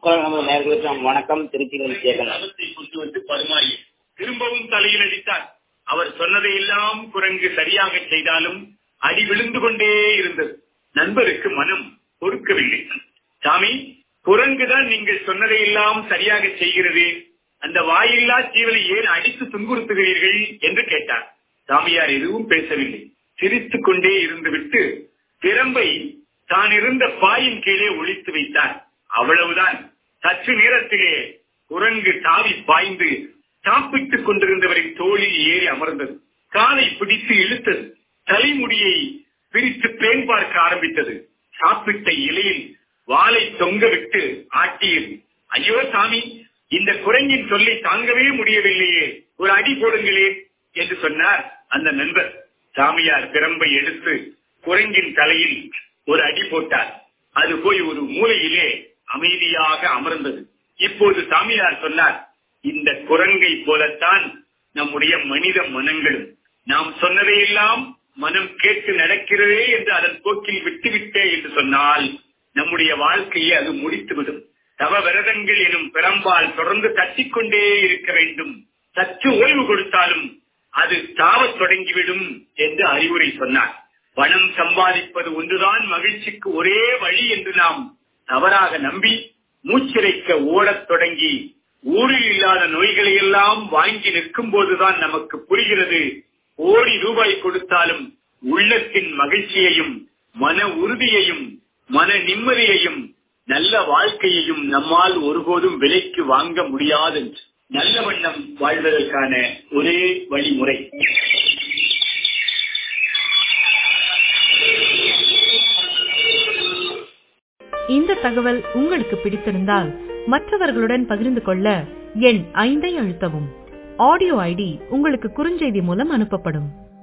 குரல் நமது நேர்களுக்கு வணக்கம் திருச்சிகள் சேகன் தவத்தை கொண்டு வந்து பரிமாறி திரும்பவும் தலையில் அடித்தார் அவர் சொன்னதையெல்லாம் குரங்கு சரியாக செய்தாலும் அடி விழுந்து கொண்டே இருந்தது நண்பருக்கு மனம் பொறுக்கவில்லை சாமி குரங்குதான் நீங்கள் சொன்னதையெல்லாம் சரியாக செய்கிறது அந்த வாயில்லா ஜீவனை ஏன் அடித்து துன்புறுத்துகிறீர்கள் என்று கேட்டார் சாமியார் எதுவும் பேசவில்லை சிரித்துக் கொண்டே இருந்துவிட்டு திறம்பை தான் இருந்த பாயின் கீழே ஒழித்து வைத்தார் அவ்வளவுதான் சற்று நேரத்திலே குரங்கு தாவி பாய்ந்து சாப்பிட்டுக் கொண்டிருந்தவரின் தோளில் ஏறி அமர்ந்தது காலை பிடித்து இழுத்தது தலைமுடியை பிரித்து பேன் பார்க்க ஆரம்பித்தது சாப்பிட்ட இலையில் வாளை தொங்க விட்டு ஆட்டியது ஐயோ சாமி இந்த குரங்கின் சொல்லை தாங்கவே முடியவில்லையே ஒரு அடி போடுங்களே என்று சொன்னார் அந்த நண்பர் சாமியார் பிரம்பை எடுத்து குரங்கின் தலையில் ஒரு அடி போட்டார் அது போய் ஒரு மூலையிலே அமைதியாக அமர்ந்தது இப்போது சாமியார் சொன்னார் இந்த குரங்கை போலத்தான் நம்முடைய மனித மனங்களும் நாம் சொன்னதையெல்லாம் மனம் கேட்டு நடக்கிறதே என்று அதன் போக்கில் விட்டுவிட்டே என்று சொன்னால் நம்முடைய வாழ்க்கையை அது முடித்துவிடும் தவ விரதங்கள் எனும் பெரம்பால் தொடர்ந்து தட்டிக்கொண்டே இருக்க வேண்டும் சற்று ஓய்வு கொடுத்தாலும் அது தாவத் தொடங்கிவிடும் என்று அறிவுரை சொன்னார் பணம் சம்பாதிப்பது ஒன்றுதான் மகிழ்ச்சிக்கு ஒரே வழி என்று நாம் தவறாக நம்பி மூச்சிறைக்க ஓடத் தொடங்கி ஊரில் இல்லாத நோய்களை எல்லாம் வாங்கி நிற்கும் போதுதான் நமக்கு புரிகிறது கோடி ரூபாய் கொடுத்தாலும் உள்ளத்தின் மகிழ்ச்சியையும் மன உறுதியையும் மன நிம்மதியையும் நல்ல வாழ்க்கையையும் நம்மால் ஒருபோதும் விலைக்கு வாங்க முடியாது நல்ல வண்ணம் வாழ்வதற்கான ஒரே வழிமுறை இந்த தகவல் உங்களுக்கு பிடித்திருந்தால் மற்றவர்களுடன் பகிர்ந்து கொள்ள எண் ஐந்தை அழுத்தவும் ஆடியோ ஐடி உங்களுக்கு குறுஞ்செய்தி மூலம் அனுப்பப்படும்